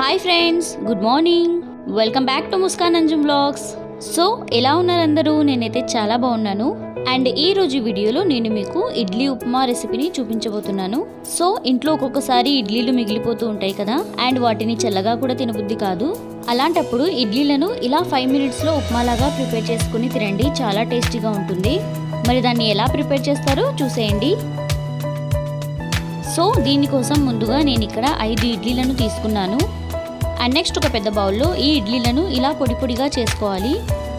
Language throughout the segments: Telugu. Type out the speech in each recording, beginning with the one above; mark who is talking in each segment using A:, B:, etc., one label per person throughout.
A: hi friends good morning welcome back to Muskan Anjum blogs so ఎలా ఉన్నారు అందరూ నేనైతే చాలా బాగున్నాను అండ్ ఈ రోజు వీడియోలో నేను మీకు ఇడ్లీ ఉప్మా రెసిపీని చూపించబోతున్నాను సో ఇంట్లో ఒక్కొక్కసారి ఇడ్లీలు మిగిలిపోతూ ఉంటాయి కదా అండ్ వాటిని చల్లగా కూడా తినబుద్ధి కాదు అలాంటప్పుడు ఇడ్లీలను ఇలా ఫైవ్ మినిట్స్లో ఉప్మాలాగా ప్రిపేర్ చేసుకుని తినండి చాలా టేస్టీగా ఉంటుంది మరి దాన్ని ఎలా ప్రిపేర్ చేస్తారో చూసేయండి సో దీనికోసం ముందుగా నేను ఇక్కడ ఐదు ఇడ్లీలను తీసుకున్నాను అండ్ నెక్స్ట్ ఒక పెద్ద బౌల్లో ఈ ఇడ్లీలను ఇలా పొడి పొడిగా చేసుకోవాలి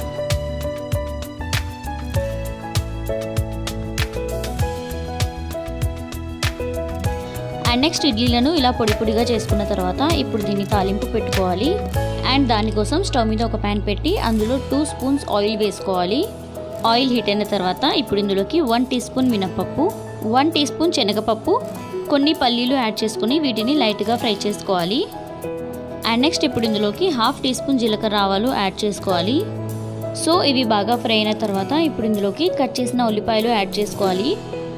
A: అండ్ నెక్స్ట్ ఇడ్లీలను ఇలా పొడి పొడిగా చేసుకున్న తర్వాత ఇప్పుడు దీన్ని తాలింపు పెట్టుకోవాలి అండ్ దానికోసం స్టవ్ మీద ఒక ప్యాన్ పెట్టి అందులో టూ స్పూన్స్ ఆయిల్ వేసుకోవాలి ఆయిల్ హీట్ అయిన తర్వాత ఇప్పుడు ఇందులోకి వన్ టీ స్పూన్ మినప్పప్పు వన్ టీ స్పూన్ శనగపప్పు కొన్ని పల్లీలు యాడ్ చేసుకుని వీటిని లైట్గా ఫ్రై చేసుకోవాలి అండ్ నెక్స్ట్ ఇప్పుడు ఇందులోకి హాఫ్ టీ స్పూన్ జీలకర్ర ఆవాలు యాడ్ చేసుకోవాలి సో ఇవి బాగా ఫ్రై అయిన తర్వాత ఇప్పుడు ఇందులోకి కట్ చేసిన ఉల్లిపాయలు యాడ్ చేసుకోవాలి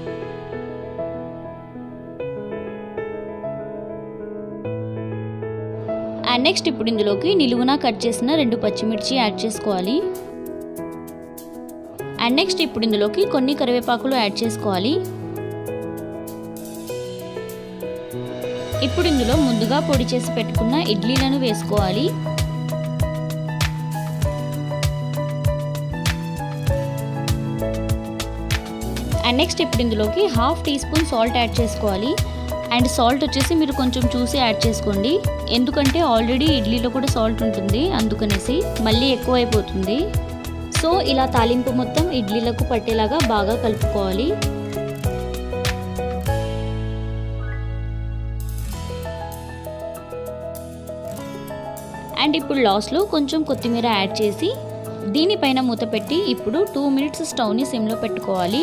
A: అండ్ నెక్స్ట్ ఇప్పుడు ఇందులోకి నిలువున కట్ చేసిన రెండు పచ్చిమిర్చి యాడ్ చేసుకోవాలి అండ్ నెక్స్ట్ ఇప్పుడు ఇందులోకి కొన్ని కరివేపాకులు యాడ్ చేసుకోవాలి ఇప్పుడు ఇందులో ముందుగా పొడి చేసి పెట్టుకున్న ఇడ్లీలను వేసుకోవాలి అండ్ నెక్స్ట్ ఇప్పుడు ఇందులోకి half teaspoon salt add చేసుకోవాలి అండ్ సాల్ట్ వచ్చేసి మీరు కొంచెం చూసి యాడ్ చేసుకోండి ఎందుకంటే ఆల్రెడీ ఇడ్లీలో కూడా సాల్ట్ ఉంటుంది అందుకనేసి మళ్ళీ ఎక్కువ అయిపోతుంది సో ఇలా తాలింపు మొత్తం ఇడ్లీలకు పట్టేలాగా బాగా కలుపుకోవాలి అండ్ ఇప్పుడు లాస్ట్లో కొంచెం కొత్తిమీర యాడ్ చేసి దీనిపైన మూత పెట్టి ఇప్పుడు టూ మినిట్స్ స్టవ్ని సిమ్లో పెట్టుకోవాలి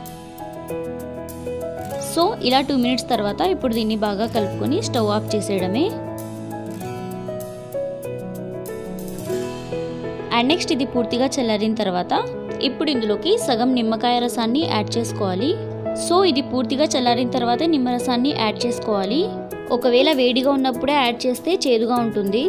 A: సో ఇలా టూ మినిట్స్ తర్వాత ఇప్పుడు దీన్ని బాగా కలుపుకొని స్టవ్ ఆఫ్ చేసేయడమే అండ్ నెక్స్ట్ ఇది పూర్తిగా చల్లారిన తర్వాత ఇప్పుడు ఇందులోకి సగం నిమ్మకాయ రసాన్ని యాడ్ చేసుకోవాలి సో ఇది పూర్తిగా చల్లారిన తర్వాత నిమ్మరసాన్ని యాడ్ చేసుకోవాలి ఒకవేళ వేడిగా ఉన్నప్పుడే యాడ్ చేస్తే చేదుగా ఉంటుంది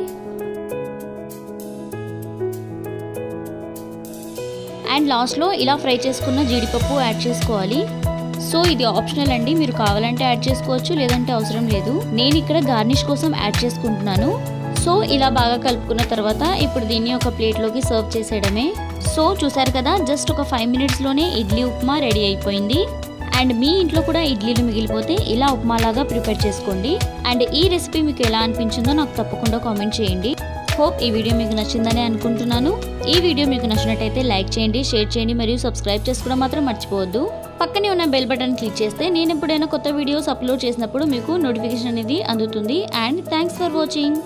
A: అండ్ లాస్ట్లో ఇలా ఫ్రై చేసుకున్న జీడిపప్పు యాడ్ చేసుకోవాలి సో ఇది ఆప్షనల్ అండి మీరు కావాలంటే యాడ్ చేసుకోవచ్చు లేదంటే అవసరం లేదు నేను ఇక్కడ గార్నిష్ కోసం యాడ్ చేసుకుంటున్నాను సో ఇలా బాగా కలుపుకున్న తర్వాత ఇప్పుడు దీన్ని ఒక ప్లేట్లోకి సర్వ్ చేసేయడమే సో చూసారు కదా జస్ట్ ఒక ఫైవ్ మినిట్స్లోనే ఇడ్లీ ఉప్మా రెడీ అయిపోయింది అండ్ మీ ఇంట్లో కూడా ఇడ్లీలు మిగిలిపోతే ఇలా ఉప్మాలాగా ప్రిపేర్ చేసుకోండి అండ్ ఈ రెసిపీ మీకు ఎలా అనిపించిందో నాకు తప్పకుండా కామెంట్ చేయండి హోప్ ఈ వీడియో మీకు నచ్చిందని అనుకుంటున్నాను ఈ వీడియో మీకు నచ్చినట్టయితే లైక్ చేయండి షేర్ చేయండి మరియు సబ్స్క్రైబ్ చేసుకోవడం మాత్రం మర్చిపోవద్దు పక్కనే ఉన్న బెల్ బటన్ క్లిక్ చేస్తే నేను ఎప్పుడైనా కొత్త వీడియోస్ అప్లోడ్ చేసినప్పుడు మీకు నోటిఫికేషన్ అనేది అందుతుంది అండ్ థ్యాంక్స్ ఫర్ వాచింగ్